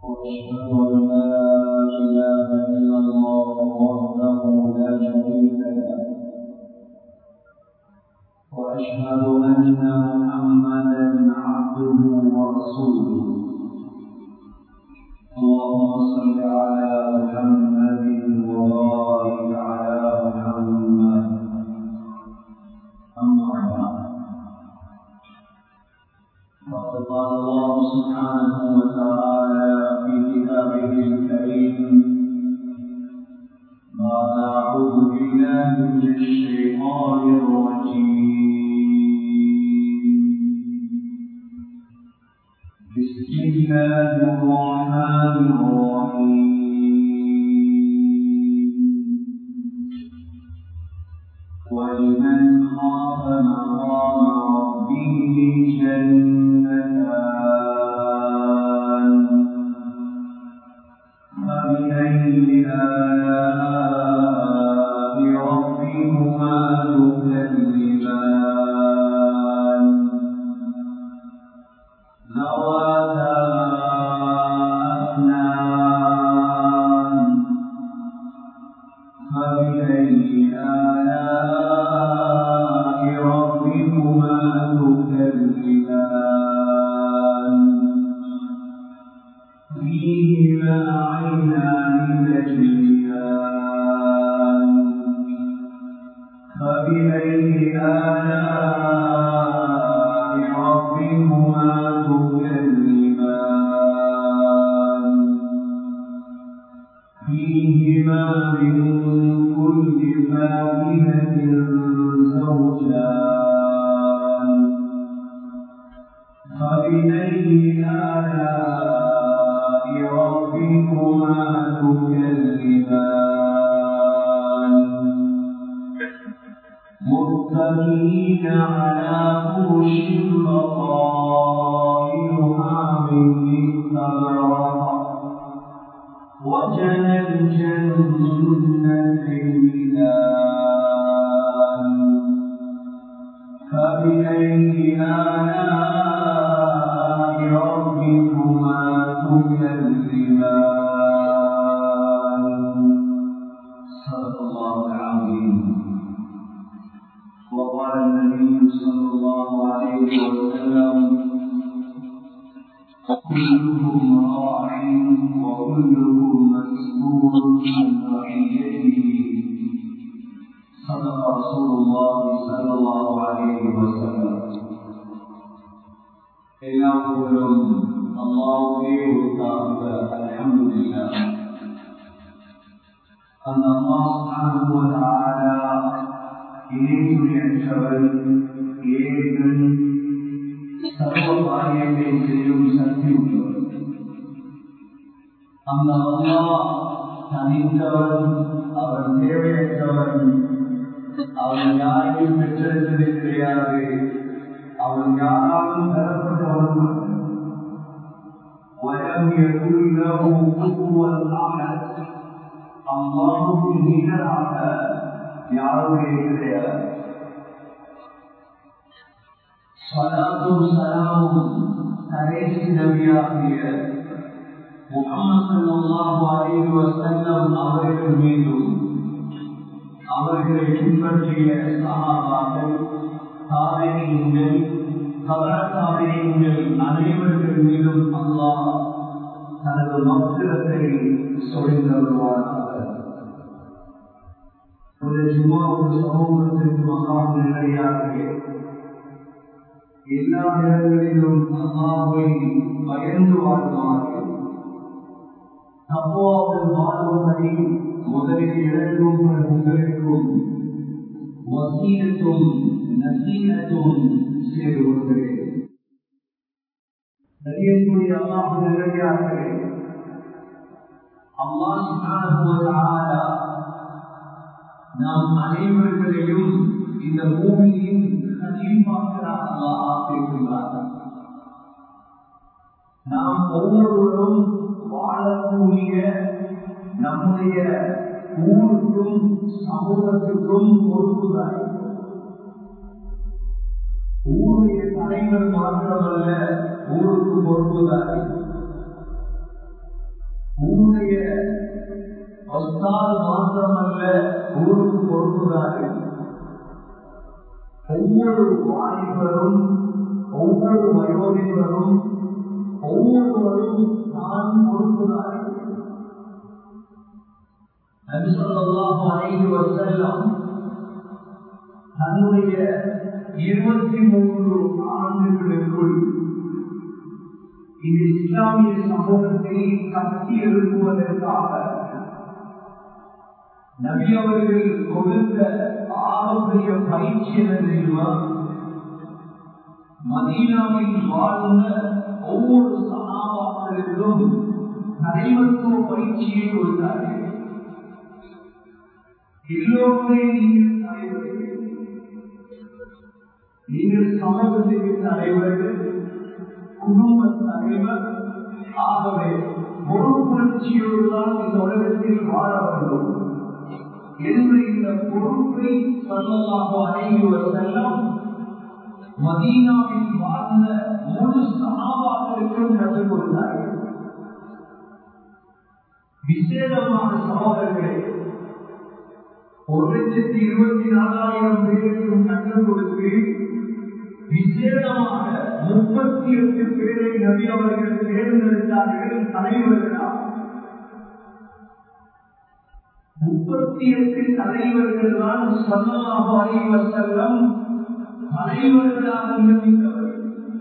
وأشهد أن لا إله إلا الله وحده لا شريك له وأشهد أن محمدا عبده ورسوله اللهم صل على محمد وبارك على محمد أما بعد فقد قال الله سبحانه وتعالى في كتابه الكريم بعد أعوذ بالله من الشيطان الرجيم بسم الله الرحمن الرحيم ولمن خاف مقام ربه جنتان فبأي آلاء ربكما تكذبان ذواتا أفنان فبأي آلاء ربكما تكذبان فيهما عينان تجريان فبأي آلاء ربكما تكذبان فيهما من كل فاكهة زوجان فبأي آلاء ربكما تكذبان متكئين على فرش بطائنها من استبرق وجنى الجنتين دان فبأي آلاء ربكما تكذبان صدق الله العظيم وقال النبي صلى الله عليه وسلم كلكم راع وكلكم مسؤول عن رعيته صدق رسول الله صلى الله عليه وسلم எல்லாவர்களும் அல்லாவுக்கே உரித்தார்ந்த அல்ஹம்துலில்லா அந்த அல்லாஹ் சுப்ஹானஹு வ தஆலா இணையற்றவன் ஏகன் சர்வ காரியத்தை செய்யும் சக்தி உள்ளவர் அந்த அல்லாஹ் தனித்தவன் அவன் தேவையற்றவன் அவன் யாரையும் பெற்றெடுத்தது கிடையாது அவன் யாராலும் பெறப்பட்டவன் ولم يكن له كفوا احد அல்லாஹுக்கு நிகராக யாருமே கிடையாது சலாத்தும் சலாமும் கடைசி நபியாகிய முகமது ஸல்லல்லாஹு அலைஹி வஸல்லம் அவர்கள் மீதும் அவர்களை பின்பற்றிய சஹாபாக்கள் தாபியீன்கள் கபர தாபியீன்கள் அனைவர்கள் மீதும் அல்லாஹ் தனது மக்களை சொலிந்தருவாராக ஒரு ஜுமாவுக்கு சமூகத்திற்கு மகாம் நிலையாக எல்லா நேரங்களிலும் அல்லாவை பயந்து வாழ்வார்கள் தப்போவில் வாழ்வதை முதலில் எனக்கும் உங்களுக்கும் வசீனத்தும் நசீனத்தும் சேருவர்களே நரியக்கூடிய அல்லாஹ் நிலையார்களே அல்லாஹ் சுப்ஹானஹு வ தஆலா நாம் அனைவர்களையும் இந்த பூமியின் கலீஃபாக்களாக அல்லாஹ் ஆக்கியிருக்கிறார் நாம் ஒவ்வொருவரும் வாழக்கூடிய நம்முடைய ஊருக்கும் சமூகத்துக்கும் பொறுப்புதான் ஊருடைய தலைவர் மாத்திரமல்ல ஊருக்கு பொறுப்புதாரி உஸ்தாது மாத்திரமல்ல ஊருக்கு பொறுப்புதார்கள் ஒவ்வொரு வாலிபரும் ஒவ்வொரு வயோதிபரும் ஒவ்வொருவரும் நான் பொறுப்புதார்கள் நபிசல்லாஹு அலைஹி வஸல்லம் தன்னுடைய இருபத்தி மூன்று ஆண்டுகளுக்குள் இந்த இஸ்லாமிய சமூகத்தை கட்டி எழுப்புவதற்காக நபி அவர்கள் கொடுத்த ஆரோக்கிய பயிற்சி என்ன தெரியுமா மதீனாவில் வாழ்ந்த ஒவ்வொரு சகாபாக்களுக்கும் தலைவத்துவ பயிற்சியை கொடுத்தார்கள் எல்லோருமே நீங்கள் தலைவர்கள் நீங்கள் சமூகத்திற்கு தலைவர்கள் குடும்ப தலைவர் ஆகவே பொறுப்புணர்ச்சியோடு தான் இந்த உலகத்தில் வாழ வேண்டும் என்று இந்த பொறுப்பை சொல்லலாக அடையுவர் செல்லம் மதீனாவில் வாழ்ந்த முழு சகாபாக்களுக்கும் கற்றுக் கொடுத்தார்கள் விசேடமான சகோதரர்களே ஒரு லட்சத்தி இருபத்தி நாலாயிரம் பேருக்கும் கற்றுக் கொடுத்து விசேடமாக முப்பத்தி எட்டு பேரை நபி அவர்கள் தேர்ந்தெடுத்தார்கள் தலைவர்களாக முப்பத்தி எட்டு தலைவர்கள் தான் சொல்லலாக அறிவர் செல்லம் தலைவர்களாக நியமித்தவர்கள்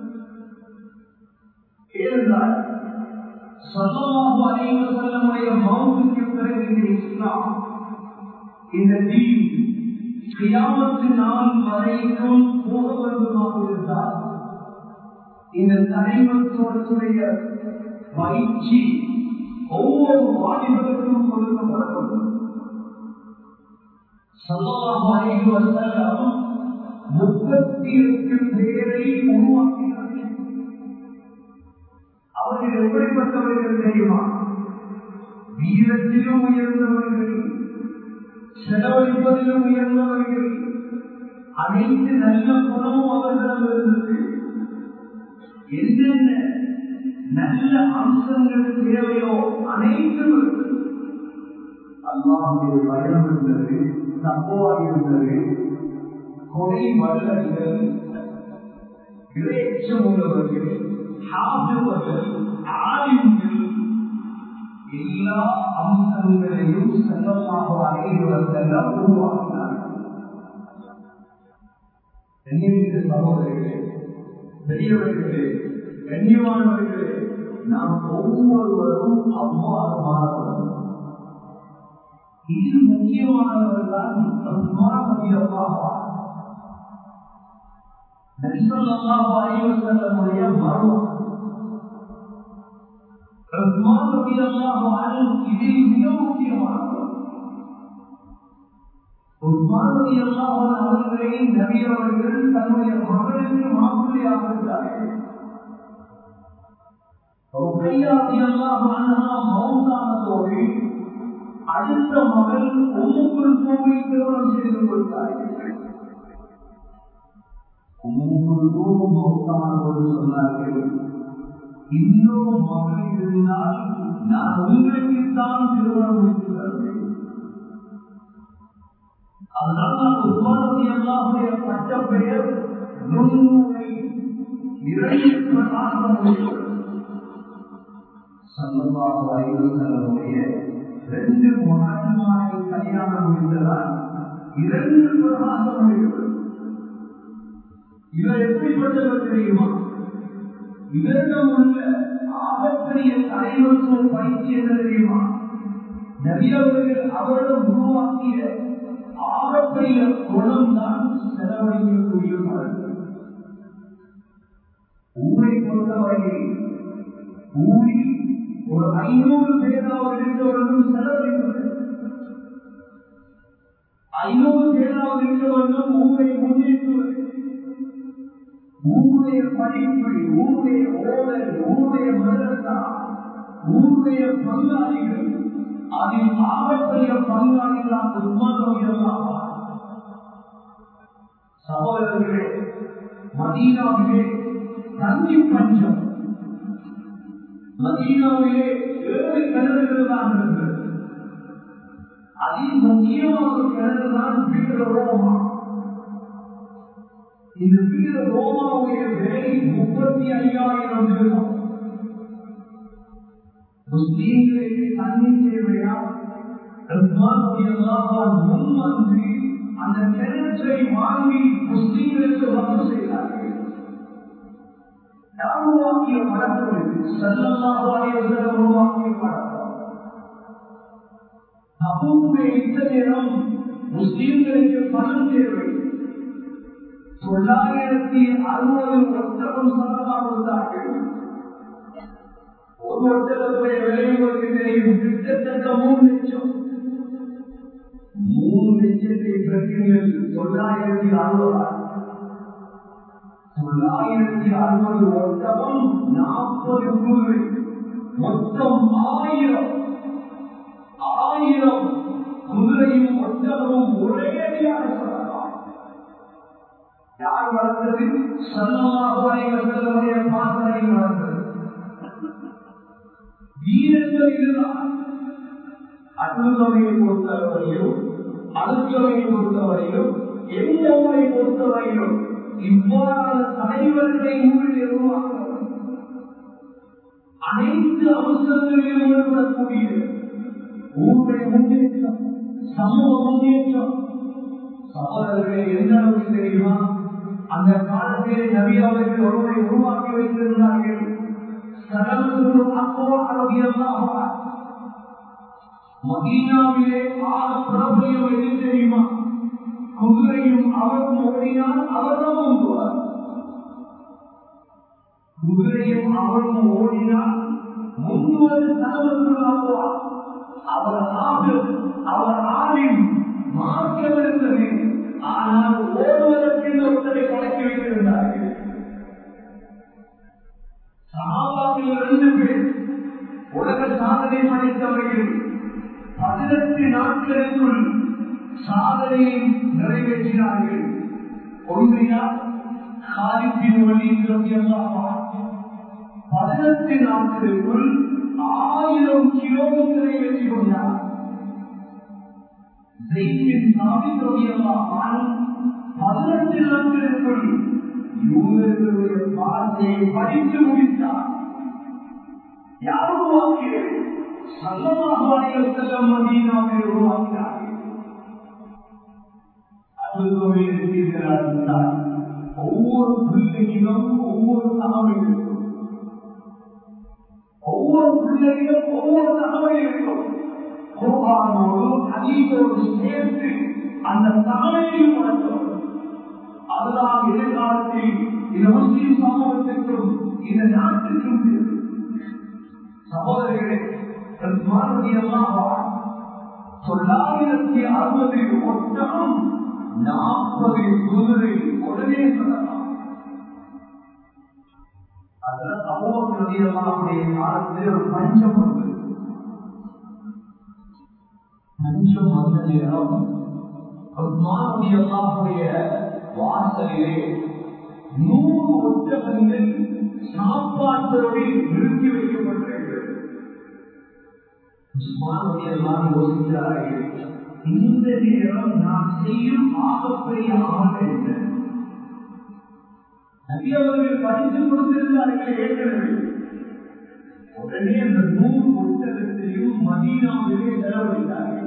ஏனென்றால் சொல்லலாக அறிவர் செல்லமுடைய மௌத்துக்கு பிறகு இந்த இஸ்லாம் இந்த தீன் கியாமத்து நாள் வரைக்கும் போக வேண்டுமாக இருந்தால் இந்த தலைவத்துவத்துடைய பயிற்சி ஒவ்வொரு வாலிபருக்கும் கொடுக்கப்படணும் சொல்லலாம் அழைத்து வந்தாலும் முப்பத்தி எட்டு பேரை உருவாக்கினார்கள் அவர்கள் எப்படிப்பட்டவர்கள் தெரியுமா வீரத்திலும் உயர்ந்தவர்கள் செலவழிப்பதிலும் உயர்ந்தவர்கள் அனைத்து நல்ல குணமும் அவர்களிடம் இருந்தது என்னென்ன நல்ல அம்சங்கள் தேவையோ அனைத்தும் அல்லாவுடைய பயம் இருந்தது தப்போவாக இருந்தது கொடை வல்லர்கள் இறைச்சம் உள்ளவர்கள் ஆகுவர்கள் ஆலிம்கள் எல்லா அம்சங்களையும் செல்லமாக அடைவதெல்லாம் உருவாக்கினார்கள் கண்ணியமிக்க சகோதரர்களே பெரியவர்களே கண்ணியமானவர்களே நாம் ஒவ்வொருவரும் அவ்வாறு மாறப்படும் இதில் முக்கியமானவர்கள் தான் நரிசல்லாஹு அலைவசல்லமுடைய மர்மம் ரஹ்மான் ரலியல்லாஹு அன்ஹு இதில் மிக முக்கியமானவர் உஸ்மான் ரலியல்லாஹு அன்ஹு அவர்களை நபி அவர்கள் தன்னுடைய மகனுக்கு மாப்பிள்ளையாக இருந்தார்கள் ருக்கையா ரலியல்லாஹு அன்ஹா மௌத்தானதோடு அடுத்த மகள் உம்முக்குள் பூவை திருமணம் செய்து கொடுத்தார்கள் உம்முக்குள் பூவும் மௌத்தானதோடு சொன்னார்கள் இன்னொரு மகள் இருந்தால் நான் உங்களுக்குத்தான் திருமணம் முடித்து தருவேன் அதனால் நான் உஸ்மானதி அல்லாஹுடைய பட்ட பெயர் நுண்ணுரை நிறைய பிரகாசம் முடியும் சல்லல்லாஹு அலைஹி வஸல்லமுடைய ரெண்டு மகன்மாரை கல்யாணம் முடிந்ததால் இரண்டு பிரகாசம் முடியும் இவர் எப்படிப்பட்டவர் தெரியுமா இவரிடம் உள்ள ஆகப்பெரிய தலைவத்துவம் பயிற்சி என்ன தெரியுமா நபியவர்கள் அவரிடம் உருவாக்கிய ஆகப்பெரிய குணம் தான் செலவழிக்கக்கூடிய மரங்கள் ஊரை பொறுத்தவரையில் ஊரில் ஒரு ஐநூறு பேராவது இருந்தவர்களும் செலவழிப்பது ஐநூறு பேராவது இருந்தவர்களும் ஊரை முன்னேற்றுவது ஊருடைய படிப்பு ஊருடைய ஓடல் ஊருடைய மதரசா ஊருடைய பங்காளிகள் அதில் ஆகப்பெரிய பங்காளிகளாக உருமாறுகிறார் சகோதரர்களே மதீனாவிலே தண்ணி பஞ்சம் மதீனாவிலே ஏழு கிணறுகள் தான் இருந்தது அதில் முக்கியமான ஒரு கிணறு தான் வீர ரோமா இந்த வீர ரோமாவுடைய விலை முப்பத்தி ஐயாயிரம் இருக்கும் முஸ்லீம்களுக்கு தண்ணி தேவையா முன் வந்து அந்த கிணற்றை வாங்கி முஸ்லீம்களுக்கு வந்து செய்தார்கள் யார் உருவாக்கிய பழக்கம் இது செல்லமாக உருவாக்கிய பழக்கம் அபூவுடைய இந்த நேரம் முஸ்லீம்களுக்கு பணம் தேவை தொள்ளாயிரத்தி அறுபது ஒத்தகம் சதமாக கொடுத்தார்கள் ஒரு ஒட்டகத்துடைய விலை உங்களுக்கு தெரியும் கிட்டத்தட்ட மூணு லட்சம் மூணு லட்சத்தை பிரச்சனைகள் தொள்ளாயிரத்தி அறுபது தொள்ளாயிரத்தி அறுபது ஒட்டகம் நாற்பது குழுவை மொத்தம் ஆயிரம் ஆயிரம் குதிரையும் ஒட்டகமும் ஒரே அடியாக சொல்லலாம் யார் வளர்ந்தது சன்னமாவுடைய பாசனையில் வளர்ந்தது வீரர்கள் இதுதான் அட்டுதொகையை பொறுத்தவரையிலும் அழுத்தவையை பொறுத்தவரையிலும் எந்த ஊரை பொறுத்தவரையிலும் இவ்வாறான தலைவர்களை ஊரில் உருவாக்க அனைத்து அம்சங்களிலும் ஈடுபடக்கூடிய ஊருடைய முன்னேற்றம் சமூக முன்னேற்றம் சகோதரர்களே எந்த அளவுக்கு தெரியுமா அந்த காலத்திலே நபி அவர்கள் ஒருவரை உருவாக்கி வைத்திருந்தார்கள் மதீனாவிலே ஆக பிரபலியம் எது தெரியுமா குதிரையும் அவரும் ஓடினால் அவரும் ஓடுவார் குதிரையும் அவரும் ஓடினால் முன்வது தலைவர்களாகுவார் அவர் ஆகும் அவர் ஆளின் மாற்றம் இருந்தது ஆனால் ஓடுவதற்கு இந்த ஒருத்தரை கலக்கி வைத்திருந்தார்கள் சகாபாவில் இரண்டு பேர் உலக சாதனை படைத்தவர்கள் பதினெட்டு நாட்களுக்குள் சாதனையை நிறைவேற்றினார்கள் ஒன்றியார் காலிப்பின் வழி பதினெட்டு நாட்களுக்குள் ஆயிரம் கிலோமீட்டரை வெற்றி கொண்டார் பதினெட்டு நாட்களுக்குள் யூதர்களுடைய வார்த்தையை படித்து முடித்தார் யார் உருவாக்கியது சல்லமாக செல்லும் மதீனாவை உருவாக்கினார்கள் அசுத்தமே இருக்கிறார் ஒவ்வொரு பிள்ளையிலும் ஒவ்வொரு தகவல் இருக்கும் ஒவ்வொரு பிள்ளையிலும் ஒவ்வொரு தகவல் இருக்கும் குர்ஆனோடு ஹதீஸோடு சேர்த்து அந்த தகவலையும் வளர்த்தோம் அதுதான் எதிர்காலத்தில் இந்த முஸ்லிம் சமூகத்திற்கும் இந்த நாட்டுக்கும் தேவை. சகோதரர்களே தொள்ளாயிரத்தி அறுபது ஒட்டகம் நாற்பது குதிரை உடனே சொல்லலாம் அதுல சமூக நதியமாவுடைய காலத்தில் ஒரு பஞ்சம் வந்தது பஞ்சம் வந்த நேரம் உஸ்மானுடைய அல்லாஹுடைய வாசலிலே நூறு ஒட்டகங்கள் சாப்பாட்டோடு நிறுத்தி வைக்கப்பட்டிருக்கிறது உஸ்மானுடைய எல்லாம் யோசிக்கிறார்கள் இந்த நேரம் நான் செய்யும் ஆகப்பெரிய ஆக என்ன நபி அவர்கள் படித்து கொடுத்திருந்தார்கள் ஏற்கனவே உடனே அந்த நூறு ஒட்டகத்தையும் மதீனாவிலே செலவழித்தார்கள்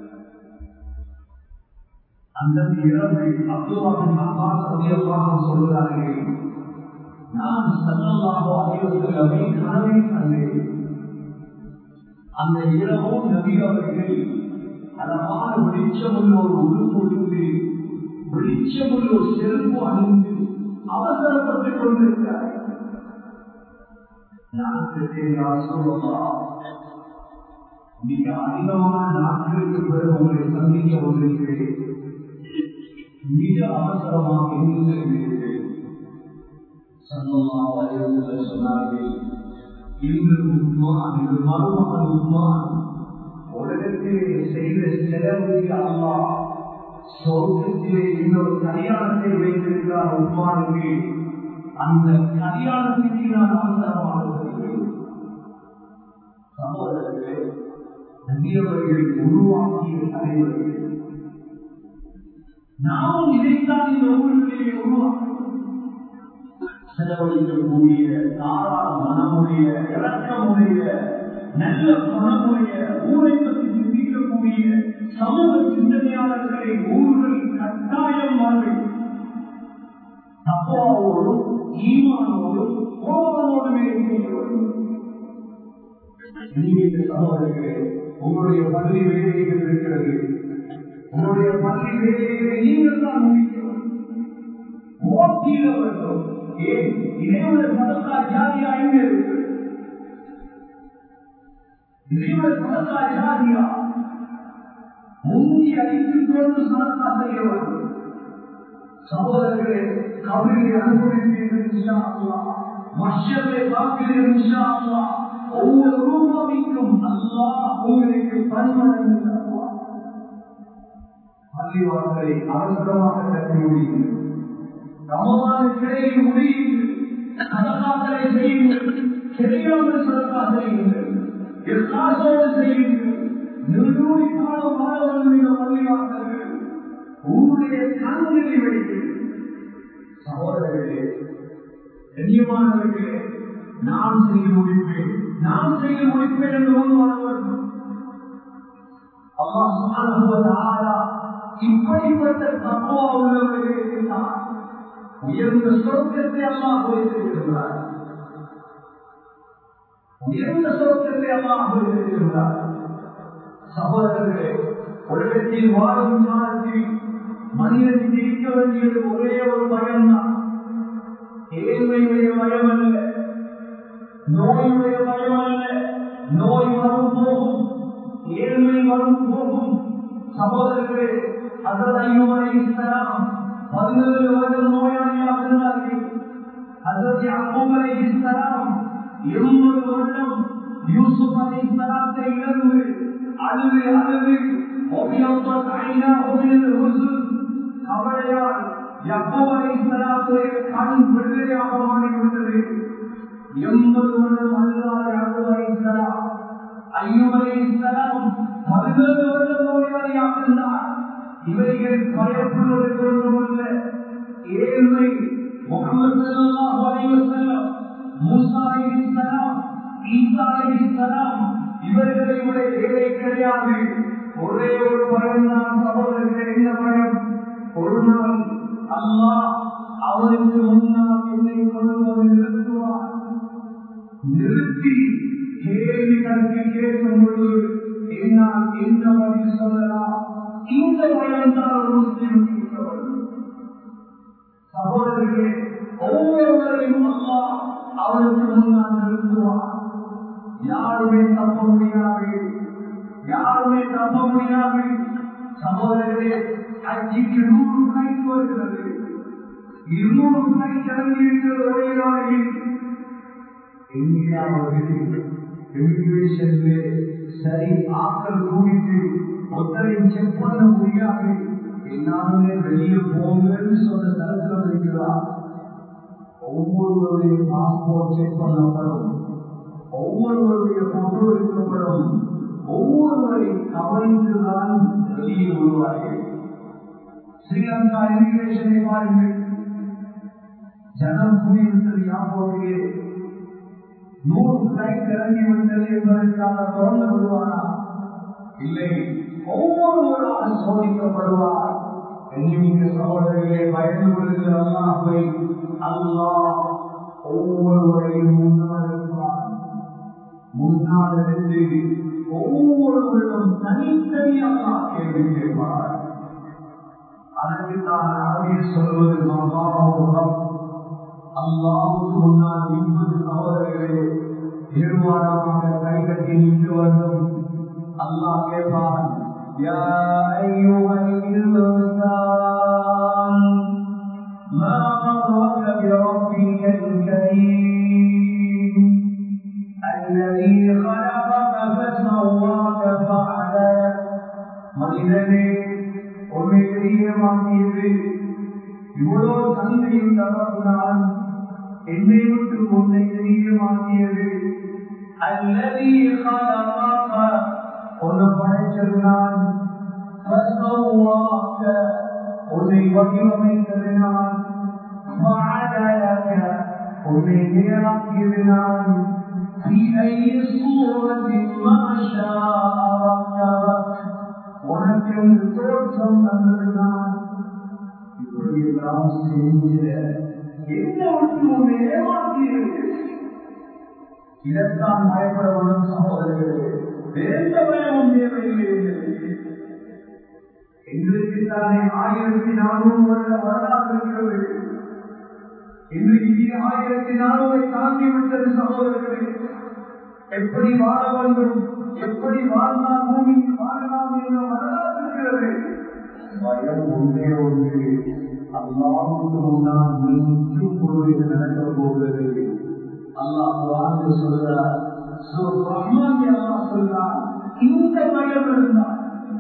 அந்த இரவை அப்துல்லாவின் அப்பாஸ் அதிகமாக சொல்கிறார்கள் நான் சல்லல்லாஹு அலைஹி வஸல்லமை கனவை கண்டேன் அந்த இரவும் நபி அவர்கள் அழகான வெளிச்சமுள்ள ஒரு உடுப்பு வெளிச்சமுள்ள ஒரு செருப்பு அணிந்து அவசரப்பட்டுக் கொண்டிருக்கிறார் நான் கேட்டேன் யார் சொல்லலாம் மிக அதிகமான நாட்களுக்கு பிறகு உங்களை சந்திக்க வந்திருக்கிறேன் மிக அவசரமாக எங்கு செல்கிறீர்கள் சந்தமா வயதில் சொன்னார்கள் இன்று உத்மான் இது மருமகன் உத்மான் உலகத்திலே செய்த செலவுக்கு அல்லா சொர்க்கத்திலே இன்னொரு கல்யாணத்தை வைத்திருக்கிறார் உத்மானுக்கு அந்த கல்யாணத்துக்கு நான் அவசரமாக வருகிறேன் சகோதரர்களே நபி நபியவர்கள் உருவாக்கிய தலைவர்கள் நாமும் இதைத்தான் இந்த ஊர்களிலே உருவாக்க செலவழிக்கக்கூடிய தாராள மனமுடைய இறக்கமுடைய நல்ல பணமுடைய ஊரை பற்றி சிந்திக்கக்கூடிய சமூக சிந்தனையாளர்களை ஊர்கள் கட்டாயம் வாழ்வை தப்பாவோடும் ஈமானோடும் கோபனோடுமே செய்ய வேண்டும் சகோதரர்களே உங்களுடைய பள்ளி வேலைகள் இருக்கிறது உங்களுடைய பள்ளி வேலைகளை நீங்கள் தான் முடிக்கணும் ஓட்டியில வேண்டும் ஏன் இறைவன சதக்கா ஜாதியா எங்க இருக்கு இறைவன சதக்கா ஜாதியா முந்தி அடித்துக் கொண்டு சதக்கா செய்ய வேண்டும் சகோதரர்களே கவிதை அனுபவிப்பீர்கள் மஷத்தை பார்க்கிறீர்கள் இன்ஷா அல்லா ஒவ்வொரு ரூபாவிற்கும் அல்லா உங்களுக்கு பன்மடங்கு தருவார் பள்ளிவாசலை அவசரமாக கட்டி முடியுங்கள் ரமமான கிளையில் முடியுங்கள் சதகாக்களை செய்யுங்கள் தெரியாமல் சதகா செய்யுங்கள் எல்லாசோடு செய்யுங்கள் நெருடி காலம் மாணவர்கள் இந்த பள்ளிவாசல்கள் உங்களுடைய கண்களை வைத்து சகோதரர்களே கண்ணியமானவர்களே நான் செய்து முடிப்பேன் நான் செய்து முடிப்பேன் என்று ஒருவர்கள் அம்மா சுமாரா இப்படிப்பட்ட தப்பா உள்ளவர்களுக்கு தான் உயர்ந்த சொர்க்கத்தை அம்மா வைத்திருக்கிறார் உயர்ந்த சொர்க்கத்தை அம்மா வைத்திருக்கிறார் சகோதரர்களே உலகத்தில் வாழும் காலத்தில் மனிதன் இருக்க வேண்டியது ஒரே ஒரு பயம்தான் ஏழ்மையுடைய பயம் அல்ல நோயுடைய பயம் அல்ல நோய் வரும் போகும் ஏழ்மை வரும் போகும் சகோதரர்களே அதற்கு ஐயோரை இஸ்லாம் பதினேழு வருடம் நோயாளியாக இருந்தார்கள் அதற்கு அம்மலை இஸ்லாம் எண்பது வருடம் யூசுப் அலி இஸ்லாத்தை இழந்து அழுது அழுது கவலையால் யப்போவரை சலாத்துடைய கண் விடுதலையாக மாறிவிட்டது எண்பது வருடம் அழுதார் அழுவரை சலாம் ஐயுவரை சலாம் பதினேழு வருடம் நோயாளியாக இருந்தார் இவைகள் பயப்படுவதற்கு ஒன்றுமல்ல ஏழ்மை முகமது சல்லாஹு அலைஹி வஸல்லம் மூசா அலைஹி ஸலாம் ஈசா அலைஹி ஸலாம் இவர்களை விட ஏழை கிடையாது ஒரே ஒரு பயம் தான் சகோதரர்கள் என்ன பயம் ஒரு நாள் அல்லாஹ் அவருக்கு முன்னால் என்னை கொண்டு வந்து நிறுத்துவார் நிறுத்தி கேள்வி கணக்கு கேட்கும் பொழுது என்னால் எந்த பதில் சொல்லலாம் இந்த பயம் தான் ஒரு முஸ்லிம் சகோதரர்களே ஒவ்வொருவரையும் அல்லாஹ் அவருக்கு முன்னால் நிறுத்துவார் யாருமே தப்ப முடியாது யாருமே தப்ப முடியாது சகோதரர்களே அஜிக்கு நூறு பிளைட் வருகிறது இருநூறு பிளைட் இறங்கி இருக்கிறது ஒரே நாளையில் இந்தியாவில் இமிகிரேஷன்ல சரி ஆக்கள் கூடிட்டு ஒருத்தரையும் செக் பண்ண முடியாது எல்லாருமே வெளியே போங்கன்னு சொன்ன தரத்தில் இருக்கிறார் ஒவ்வொருவருடைய பாஸ்போர்ட் செக் பண்ணப்படும் ஒவ்வொருவருடைய போட்டோ எடுக்கப்படும் ஒவ்வொருவரை கவனித்துதான் வெளியே வருவார்கள் ஸ்ரீலங்கா இமிகிரேஷனை பாருங்கள் ஜனம் குடியிருத்தது யாபோட்டிலே நூறு பிளைட் இறங்கி விட்டது என்பதற்காக தொடர்ந்து விடுவாரா இல்லை ஒவ்வொருவரால் சோதிக்கப்படுவார் எண்ணிமிக்க சகோதரர்களே பயந்து கொள்கிற அல்லாஹை அல்லாஹ் ஒவ்வொருவரையும் முன்னால் இருப்பார் முன்னால் இருந்து ஒவ்வொருவரும் தனித்தனி அல்லாஹ் கேள்வி கேட்பார் அதற்கு தான் அரபியில் சொல்வது மகாபுரம் அல்லாவுக்கு முன்னால் நிற்பது சகோதரர்களே நிர்வாணமாக கைகட்டி நின்று வேண்டும் அல்லாஹ் கேட்பான் يا أيها الإنسان ما غرك بربك الكريم الذي خلقك فسواك فعدلك மனிதனே உன்னை தெரியமாக்கியது இவ்வளவு சந்தையும் தவறுதான் என்னை விட்டு உன்னை தெரியமாக்கியது அல்லது உன்னை படைச்சிருந்தான் உன்னை வடிவமைத்திருந்தான் உன்னை நேராக்கியிருந்தான் في أي صورة ما شاء ركبك உனக்கு ஒரு தோற்றம் தந்திருந்தான் இப்படி எல்லாம் செஞ்ச என்ன விட்டு உன்னை ஏமாற்றியிருக்கு இதற்கான் பயப்பட வேண்டும் சகோதரர்களே எந்த பயமும் தேவையில்லை எங்களுக்கு. எங்களுக்கு தானே ஆயிரத்தி நானூறு வருட வரலாறு இருக்கிறது இன்றைக்கு ஆயிரத்தி நானூறை தாண்டி விட்டது சகோதரர்களே எப்படி வாழ வேண்டும் எப்படி வாழ்ந்தால் பூமியில் வாழலாம் என்ற வரலாறு இருக்கிறது பயம் ஒன்றே ஒன்று அல்லாவுக்கு முன்னால் நிற்கும் பொழுது நடக்க போகிறது அல்லாஹ் வாழ்ந்து சொல்றார் ரஹ்மான் அல்லாஹ் சொல்றார் இந்த பயம் இருந்தால்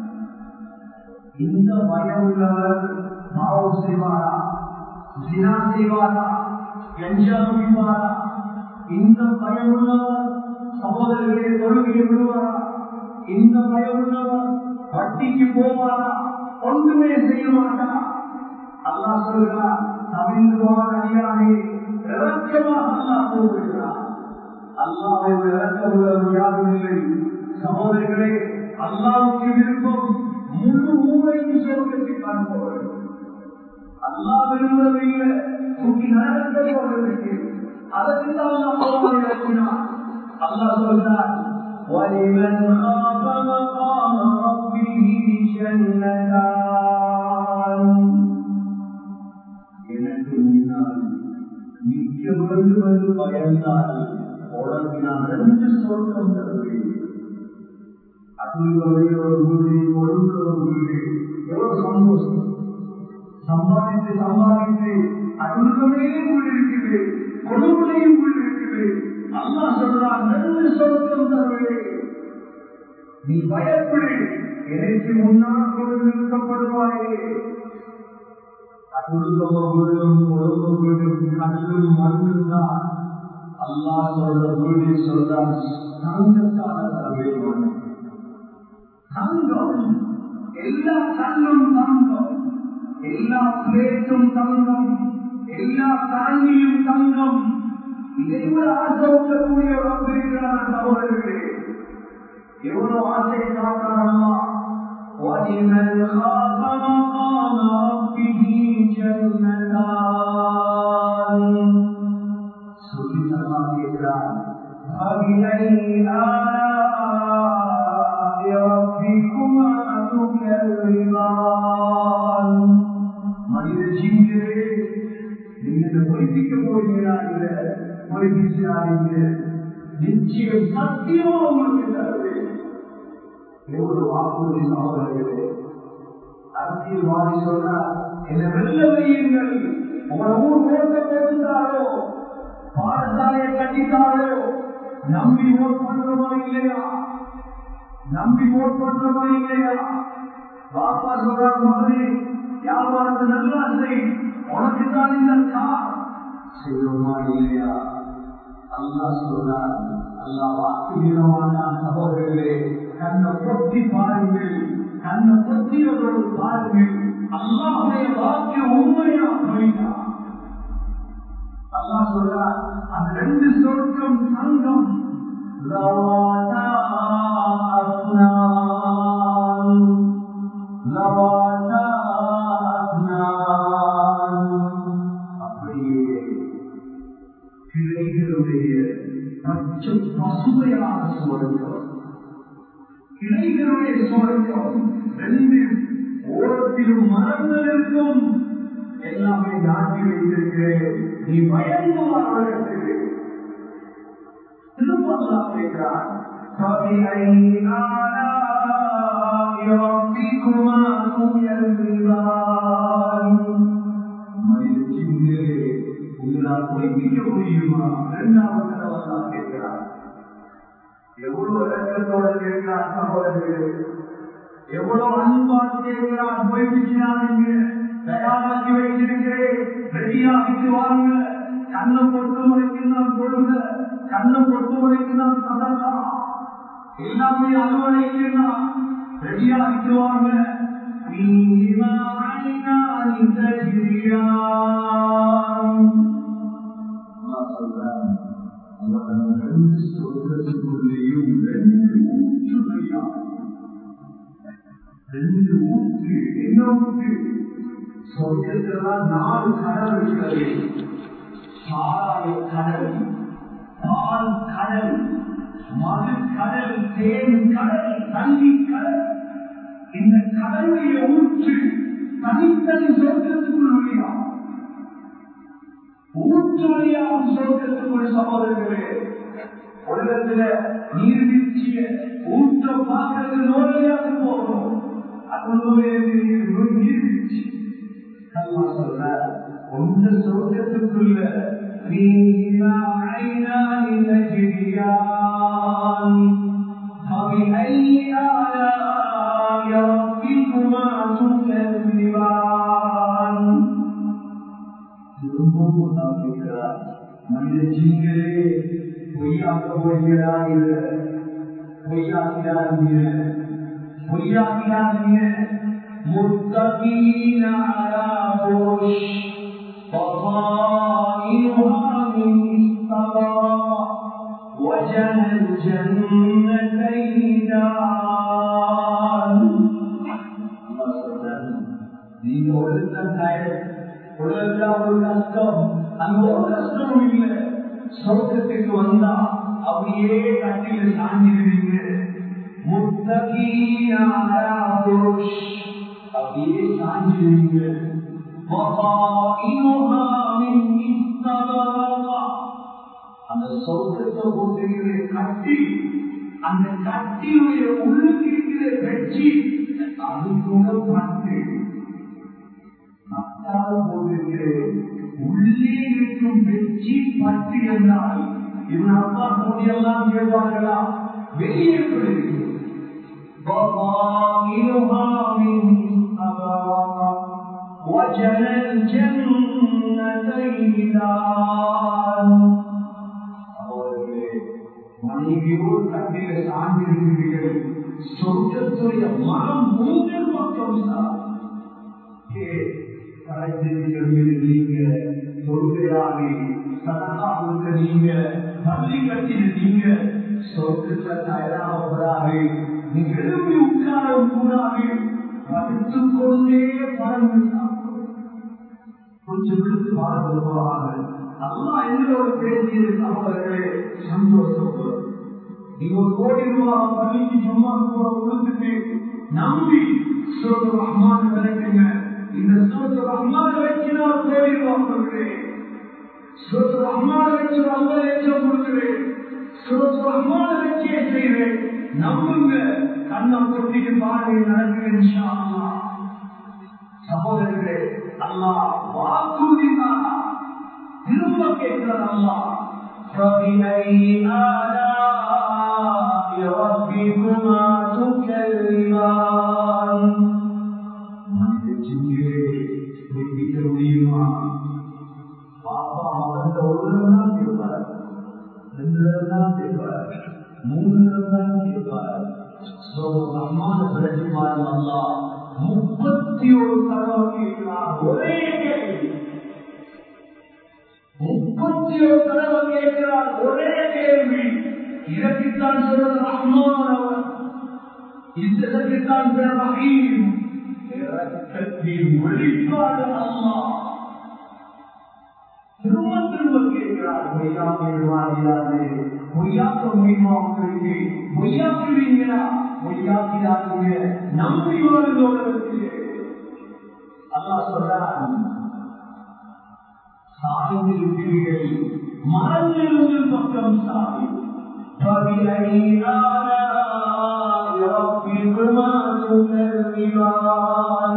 இந்த பயம் உள்ளவர் பாவம் செய்வாரா ஜினா செய்வாரா கஞ்சா குடிப்பாரா இந்த பயம் உள்ளவர் சகோதரர்களே தொழுகையை விடுவாரா இந்த பயம் உள்ளவர் வட்டிக்கு போவாரா ஒன்றுமே செய்ய மாட்டா அல்லா சொல்கிறார் தவிர்ந்துவார் அடியானே இறக்கமாக அல்லா போகிறார் அல்லாவை இறக்க உள்ளவர் யாரும் இல்லை சகோதரிகளே அல்லாவுக்கு விருப்பம் முழு ஊரையும் சொர்க்கத்தை காண்பவர்கள் அல்லா விரும்பவில்லை தூக்கி நடக்க போவதற்கு அதற்கு அல்லா இறக்கினார் அல்லா சொல்றார் وَلِمَنْ خَافَ مَقَامَ رَبِّهِ جَنَّتَانِ எனக்கு முன்னால் நிற்க வேண்டும் என்று பயந்தால் உனக்கு நான் ரெண்டு சொர்க்கம் தருவேன் அட்டுள்ளவரை ஒரு வீடு ஒழுங்க ஒரு வீடு எவ்வளவு சந்தோஷம் சம்பாதித்து சம்பாதித்து அட்டுள்ளமே வீடு இருக்குது கொடுமையும் வீடு இருக்குது அம்மா சொல்றான் ரெண்டு சொர்க்கம் தருவேன் நீ பயப்படு எனக்கு முன்னால் கொண்டு நிறுத்தப்படுவாயே அட்டுள்ளவ வீடும் ஒழுங்கு வீடும் கல்லும் மண்ணும் தான் அல்லா சொல்ற வீடு சொல்றான் தங்கத்தான தருவேன் தங்கம் எல்லா கல்லும் தங்கம் எல்லா பிளேட்டும் தங்கம் எல்லா கரண்டியும் தங்கம் இதை விட ஆசை உள்ளக்கூடிய ஒரு இருக்கிறார் சகோதரர்களே எவ்வளவு ஆசை காட்டாரம்மா وَلِمَنْ خَافَ مَقَامَ رَبِّهِ جَنَّتَانِ சொல்லித் அல்லாஹ் கேட்கிறான் فَبِأَيِّ آلَاءِ رَبِّكُمَا تُكَذِّبَانِ மனித ஜீவிகளே நீங்க இதை பொய்ப்பிக்க போகிறீர்கள் பொய்ப்பிச்சாதீங்க நிச்சயம் சத்தியமா உங்களுக்கு தருவேன் எவ்வளவு வாக்குறுதி சகோதரர்களே அரசியல்வாதி சொன்னார் என்ன வெள்ள வையுங்கள் உங்களை ஊர் ஓட்ட போட்டுட்டாரோ பாடசாலையை கட்டிட்டாரோ நம்பி ஓட் பண்றோமா இல்லையா நம்பி ஓட் பண்றோமா இல்லையா பாப்பா சொல்றார் மாதிரி வியாபாரத்தை நல்லா செய் உனக்கு தான் இந்த கார் செய்வோமா இல்லையா அல்லா சொல்றார் அல்லா வாக்குகிறமான சகோதரர்களே கண்ணை பொத்தி பாருங்கள் கண்ணை பொத்தியதோடு பாருங்கள் அல்லாவுடைய வாக்கிய உண்மையா போயிட்டார் அல்லா சொல்றார் அந்த ரெண்டு சொர்க்கம் சங்கம் லவாதா அஸ்னான் லவாதா அஸ்னான் அப்படியே கிளைகளுடைய பச்சை பசுமையான சுவர்க்கம் கிளைகளுடைய சுவர்க்கம் ரெண்டு ஓரத்திலும் மரங்கள் இருக்கும் எல்லாமே நாட்டி வைத்திருக்கிறேன் நீ பயந்து வாழ்வதற்கு திருப்பல்லா கேட்கிறார் فبأي آلاء ربكما تكذبان மனித சிங்களே உங்களால் பொய்ப்பிக்க முடியுமா இரண்டாவது தடவை கேட்கிறார் எவ்வளவு இறக்கத்தோட கேட்கிறார் சகோதரர்களே எவ்வளவு அன்பாக கேட்கிறார் பொய்ப்பிச்சினாதீங்க தயாராக்கி வைத்திருக்கிறேன் ரெடியாகிட்டு வாங்க கண்ணை பொறுத்த வரைக்கும் நான் கொடுங்க கண்ணை பொறுத்த வரைக்கும் நான் சதலாம் எல்லாமே அலுவலைக்குன்னா ரெடியா இருக்குவாங்க فيهما عينان تجريان الله சொல்றான் அவன் ரெண்டு சொர்க்கத்துக்குள்ளேயும் ரெண்டு ஊற்று வழியாக ரெண்டு ஊற்று என்ன ஊற்று சொர்க்கத்தெல்லாம் நாலு கடல் இருக்கிறது சாராய கடல் பால் கடல் மது கடல் தேன் கடல் தண்ணி கடல் இந்த கடலுடைய ஊற்று தனித்தனி சொர்க்கத்துக்குள் வழியாகும் ஊற்று வழியாகும் சொர்க்கத்துக்குள் சகோதரர்களே உலகத்துல நீர்வீழ்ச்சிய ஊற்ற பார்க்கறது நோயாக போகணும் அது நீர்வீழ்ச்சி அல்லா சொல்ற உங்க சொர்க்கத்துக்குள்ள فيهما عينان تجريان فبأي آلاء ربكما تكذبان திரும்பவும் நான் கேட்கிறார் மனித ஜீங்களே பொய்யாக்க போகிறார்கள் பொய்யாக்கிறார்கள் பொய்யாக்கிறார்கள் متقين على فرش بصائرها من استبرق وجنى الجنتين دان நீங்க ஒழுக்கம் உலகம் ஒரு கஷ்டம் அங்க ஒரு கஷ்டமும் இல்லை சொர்க்கத்துக்கு வந்தா அப்படியே கட்டில சாஞ்சிருவீங்க முத்தகீனான புருஷ் அப்படியே சாஞ்சிருவீங்க அந்த சொர்க்கத்தை போட்டிருக்கிற கட்டி அந்த கட்டியுடைய உள்ளுக்கு இருக்கிற வெற்றி அது கூட பட்டு மத்தால் போட்டிருக்கிறேன் உள்ளே இருக்கும் வெற்றி பட்டு என்றால் இவன் அப்பா கூடியெல்லாம் கேட்பார்களா வெளியே بطائرها من أبرق وجنى الجنتين دان மனைவியோடு கட்டில சார்ந்திருக்கிறீர்கள் சொர்க்கத்துடைய மனம் மூன்று பக்கம் சார் நீங்க தொழுகையாகி சதகா கொடுத்த நீங்க பள்ளி கட்டின நீங்க சொர்க்கத்துல தயாராக நீங்க எழுப்பி உட்காரம் கூடாது படித்துக் கொண்டே பறந்து கொஞ்சம் விழுத்து வாழ்ந்துவாங்க அல்லா எங்களோட பேசியது சகோதரர்களே சந்தோஷப்படும் நீங்க ஒரு கோடி ரூபாய் பள்ளிக்கு சும்மா கூட கொடுத்துட்டு நம்பி சோழ ரஹ்மான கிடைக்குங்க இந்த சோழ ரஹ்மான வச்சு நான் கோடி ரூபாய் கொடுக்கிறேன் சோழ ரஹ்மான வச்சு ஒரு ஐம்பது லட்சம் கொடுக்கிறேன் சோழ ரஹ்மான வச்சே செய்வேன் நம்புங்க கண்ணை கொட்டிட்டு பாருங்க நடக்குது சகோதரர்களே அல்லா வாக்குறுதினாரா திரும்ப கேட்கிறார் அல்லா فبأي آلاء ربكما تكذبان மனித ஜிங்கிலே குறிப்பிக்க முடியுமா பாப்பா அவன் ஒரு தான் கேட்பார் ரெண்டு தான் கேட்பார் மூணு தான் கேட்பார் அம்மான பிரதிமான் அல்லா முப்பத்தி ஒரு தடவை கேட்கிறார் ஒரே கேள்வி முப்பத்தி ஒரு தடவை கேட்கிறார் ஒரே கேள்வி இதற்குத்தான் சொல்றது ரஹ்மான் அவர் இதற்குத்தான் பேர் ரஹீம் இரக்கத்தின் வெளிப்பாடு அல்லா திரும்ப திரும்ப கேட்கிறார் பொய்யாக்கிடுவார்களே பொய்யாக்க முடியுமா உங்களுக்கு பொய்யாக்குவீங்களா பொய்யாக்கிறாங்க நம்பி வாழ்ந்தோர்களுக்கு அல்லா சொல்றான் சாய்ந்திருப்பீர்கள் மறந்திருந்து பக்கம் சாய் فبأي آلاء ربكما تكذبان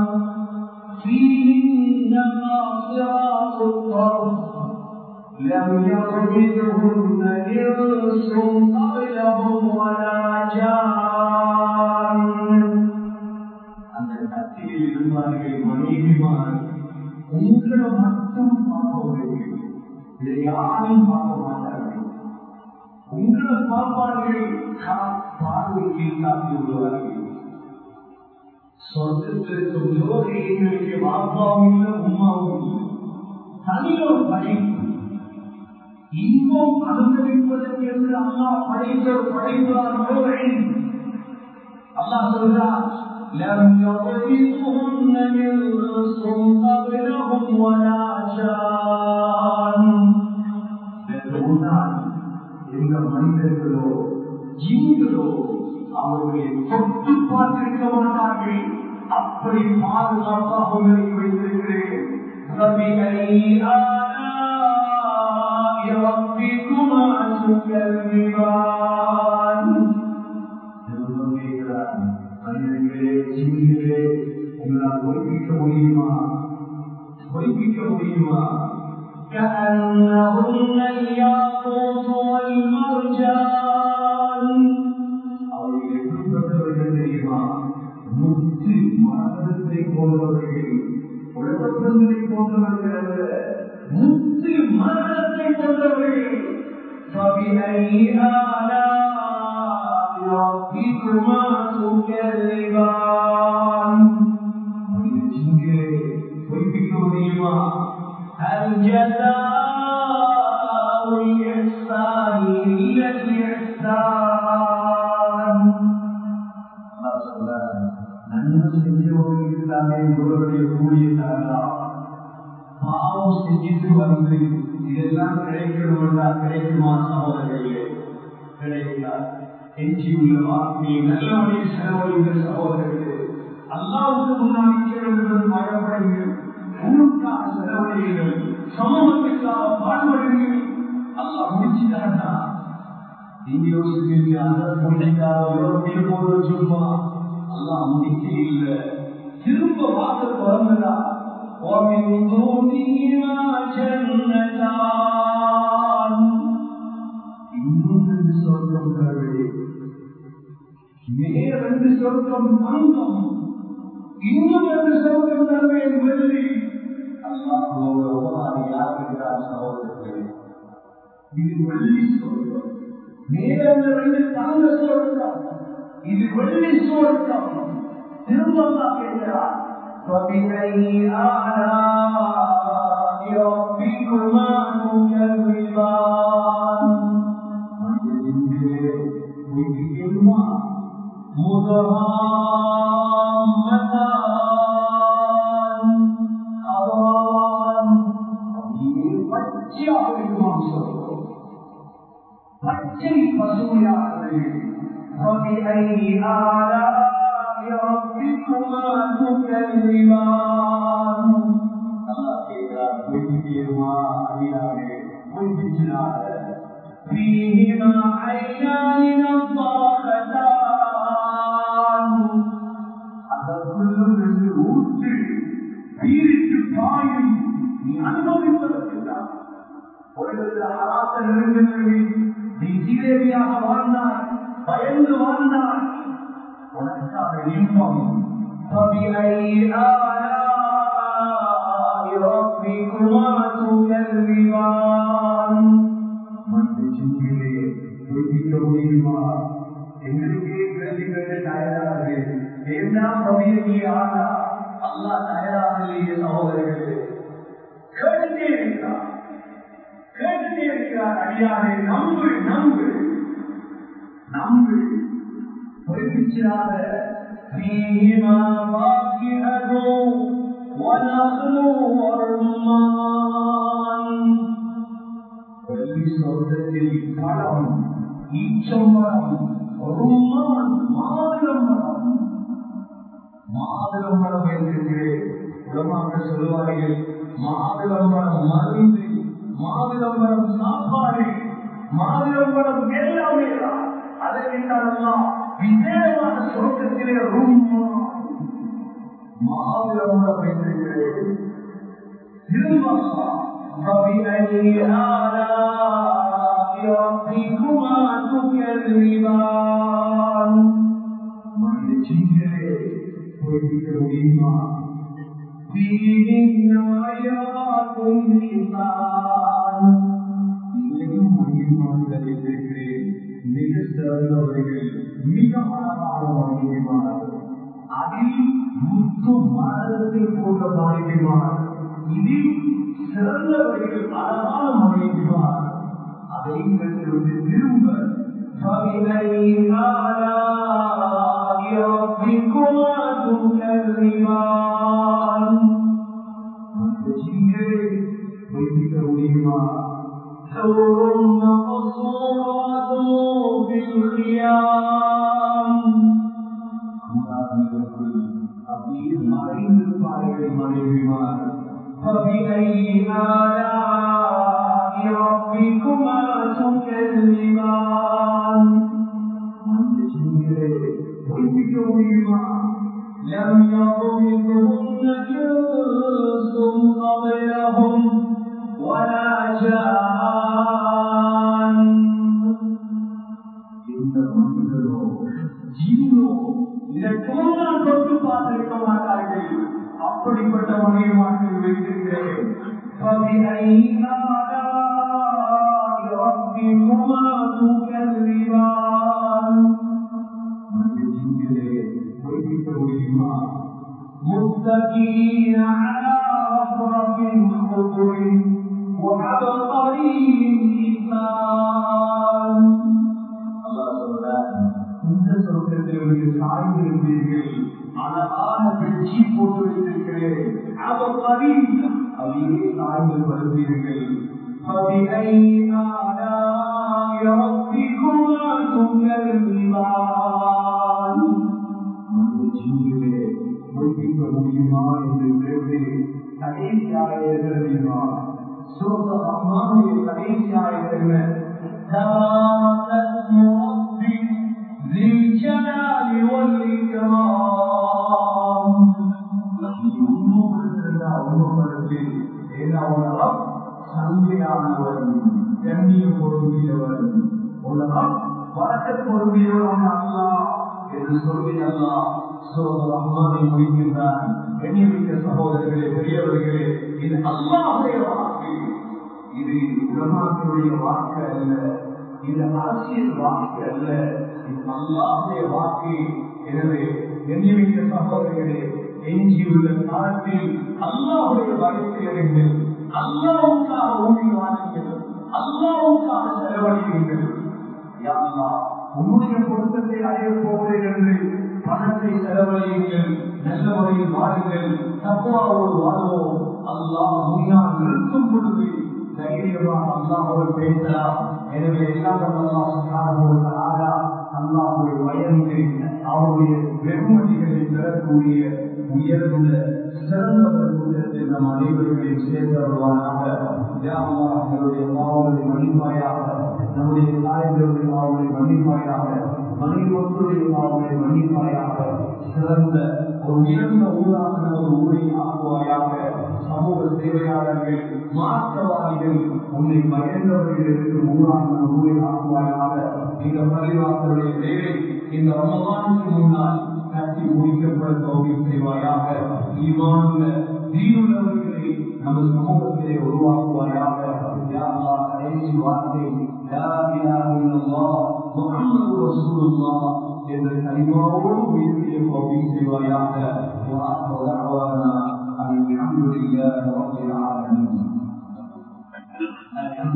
فيهن قاصرات الطرف لم يطمثهن إنس قبلهم ولا جان அந்த கத்தியில் இருப்பார்கள் மனைவிமார் உங்களை மட்டும் பார்ப்பவர்கள் இதை யாரும் பார்க்க மாட்டார்கள் உங்களை பார்ப்பார்கள் பார்வை காலுக்கு கீழ் காட்டி விடுவார்கள் சொர்க்கத்திற்கு ஜோதி எங்களுக்கு வாப்பாவும் இல்லை உமாவும் இல்லை தனியொரு படைப்பு இன்பம் அனுபவிப்பதற்கு என்று அல்லா படைத்த ஒரு படைப்பார் அல்லாஹ் சொல்றார் لم يطمثهن انس قبلهم ولا جان முன்னால் எந்த மனிதர்களோ ஜீங்களோ அவர்களை தொட்டு பார்த்திருக்க மாட்டார்கள் அப்படி பாதுகாப்பாக உங்களுக்கு வைத்திருக்கிறேன் فبأي آلاء ربكما تكذبان மனிதர்களே ஜீவிகளே உங்களால் பொறுப்பிக்க முடியுமா பொறுப்பிக்க முடியுமா كأنهن الياقوت والمرجان அவர்கள் எப்படிப்பட்டவர்கள் தெரியுமா முத்து மரணத்தை போன்றவர்கள் உலகங்களை போன்றவர்கள் அல்ல முத்து மரணத்தை போன்றவர்கள் فبأي آلاء ربكما تكذبان பொய்ப்பிக்க முடியுமா هل جزاء الإحسان إلا الإحسان நன்மை செஞ்சவர்களுக்கு தானே இவருடைய கூலிய தரலாம் பாவம் செஞ்சுட்டு வந்து இதெல்லாம் கிடைக்கணும்னா கிடைக்குமா சகோதரர்களே கிடைக்கிறார் எஞ்சியுள்ள வார்த்தையை நல்லபடி செலவழிந்த சகோதரர்களே அல்லாவுக்கு முன்னால் நிற்க வேண்டும் என்று மழப்படுங்கள் உங்களுக்காக செலவழிகள் சமூகத்திற்காக பாடுபடுங்கள் அல்லாஹ் முடிச்சுட்டாண்டா நீங்க யோசிப்பீங்க அந்த புண்ணியக்காக யூரோப்பிய போன்ற சும்மா அல்லாஹ் முடிக்க இல்லை திரும்ப வாக்க பிறந்ததா ومن دونهما جنتان இன்னும் ரெண்டு சொர்க்கம் தரவே மேல் ரெண்டு சொர்க்கம் தங்கம் இன்னும் ரெண்டு சொர்க்கம் தரவே வெள்ளி அல்லாஹ் யாருக்கிறார் சகோதரர்களே இது வெள்ளி சொர்க்கம் மேலே ரெண்டு தங்க சொர்க்கம் இது வெள்ளி சொர்க்கம் திரும்ப கேட்கிறார் فبأي آلاء ربكما تكذبان مدهامتان خضران பச்சையாக சொல்றோம் பச்சை பசுமையானது فبأي آلاء ربكما تكذبان الله கேட்கிறார் பொய்ப்பிக்கிறமா அறியாமே பொய்ப்பிச்சினார فيهما عينان نضاختان அதற்குள்ளும் ரெண்டு ஊற்று பீரிட்டு பாயும் நீ அனுபவிப்பதற்குதான் உலகத்தில் அராத்த நெருங்குகளில் நீ சீதேவியாக வாழ்ந்தாய் பயந்து வாழ்ந்தாய் உனக்காக இன்பம் فبأي آلاء ربكما تكذبان மற்ற சிந்தியிலே யோசிக்க முடியுமா எங்களுக்கே கேள்விகளே தயாராக ஏன்னா பவியமே ஆனா அல்லா தயாராக இல்லையே சகோதரர்களே கேட்டுட்டே இருக்கிறார் கேட்டுட்டே இருக்கிறார் அடியாரே நம்பு நம்பு நம்பு பொறுப்பிச்சாத فيهما فاكهة ونخل ورمان வெள்ளி சொர்க்கத்தில் பழம் ஈச்சம்பழம் ரும்மான் மாதுளம்பழம் மாதுளம்பழம் என்று உலமாக சொல்வார்கள் மாதுளம்பழம் மருந்து மாதுளம்பழம் சாப்பாடு மாதுளம்பழம் எல்லாமே தான் அதற்கெல்லாம் விசேஷமான சொர்க்கத்திலே ரும்மான் மாதுளம்பழம் வைத்திருக்கிறேன் திரும்ப فبأي آلاء ربكما تكذبان மகிழ்ச்சிகளே பொய்ப்பிக்க முடியுமா فيهن آيات حسان இதையும் மகிழ்மான்கள் இருக்கிறேன் மிக சிறந்தவர்கள் மிக அழகான மனைவிமார்கள் அதில் முத்து மரத்தை போன்ற மனைவிமார் இதில் சிறந்தவர்கள் அழகான மனைவிமார் அதை பெற்றிருந்து திரும்ப فبأي آلاء ربكما تكذبان வைத்திருக்க முடியுமா حور مقصورات في الخيام அப்படியே மறைந்திருப்பார்கள் மனைவிமார் فبأي آلاء ربكما تكذبان வைத்திருக்க முடியுமா لم يطمثهن إنس قبلهم ولا جان இந்த மனிதரோ ஜீவோ இதற்கெல்லாம் நான் தொட்டு பார்த்திருக்க மாட்டார்கள் அப்படிப்பட்ட மனைவிமார்கள் வைத்திருக்கிறேன் فبأي آلاء ربكما تكذبان வைத்திருக்க முடியுமா متكئين على رفرف خضر وعبقري حسان الله சொல்றார் இந்த சொர்க்கத்திற்கு சாய்ந்திருந்தீர்கள் அழகான பெட்சி போட்டு வைத்திருக்கிறேன் அபகரி அதையே சாய்ந்து வருவீர்கள் فبأي آلاء ربكما تكذبان ஜீவிலே ஒழிக்க முடியுமா என்று கேட்டு கடைசியாக இருக்கிறதா சோக அம்மாவுடைய கடைசியாக இருக்கிற ذي الجلال والإكرام சந்தையானவன் கண்ணியம் பொருந்தியவன் உலகம் வழக்க பொருந்தியவன் அல்லா என்று சொல்லி அல்லா சோதர் அம்மாவை முடிக்கின்றான் கண்ணியமிக்க சகோதரர்களே பெரியவர்களே இது அல்லாவுடைய வாக்கு இது உலமாக்களுடைய வாக்கு அல்ல இது அரசியல் வாக்கு அல்ல இது அல்லாவுடைய வாக்கு எனவே கண்ணியமிக்க சகோதரர்களே எஞ்சியுள்ள காலத்தில் அல்லாவுடைய வகைத்திருங்கள் அல்லாவுக்காக ஊழி வாழுங்கள் அல்லாவுக்காக செலவழியுங்கள் உன்னுடைய பொருத்தத்தை அடைய போகிறேன் என்று பணத்தை செலவழியுங்கள் நல்ல முறையில் வாருங்கள் தப்புவாவோடு வாழ்வோம் அல்லாஹ் முன்னால் நிறுத்தும் பொழுது தைரியமாக அல்லாஹோடு பேசலாம் எனவே எல்லாம் அல்லாஹ் அல்லாஹுடைய வயது அவருடைய வெகுமதிகளை பெறக்கூடிய உயர்ந்த சிறந்தவர் கூட்டத்தில் நம் அனைவர்களையும் சேர்ந்தவர்களாக நம்முடைய பாவங்களை மன்னிப்பாயாக நம்முடைய தாய்களுடைய பாவங்களை மன்னிப்பாயாக மனைவர்களுடைய பாவங்களை மன்னிப்பாயாக சிறந்த ஒரு உயர்ந்த ஊராக நமது ஊரை ஆக்குவாயாக சமூக சேவையாளர்கள் மாற்றவாதிகள் உன்னை பயந்தவர்களுக்கு ஊராக நம்ம ஊரை ஆக்குவாயாக இந்த பரிவாசலுடைய வேலை இந்த ரமதானுக்கு முன்னால் கட்டி முடிக்கப்பட தோல்வி செய்வாயாக ஈவானுள்ள தீனுள்ளவர்களை நமது சமூகத்திலே உருவாக்குவாயாக கடைசி வார்த்தை முகமது ரசூலுல்லா என்ற கனிமாவோடு உயிர்ப்பிய தோல்வி செய்வாயாக الحمد لله رب العالمين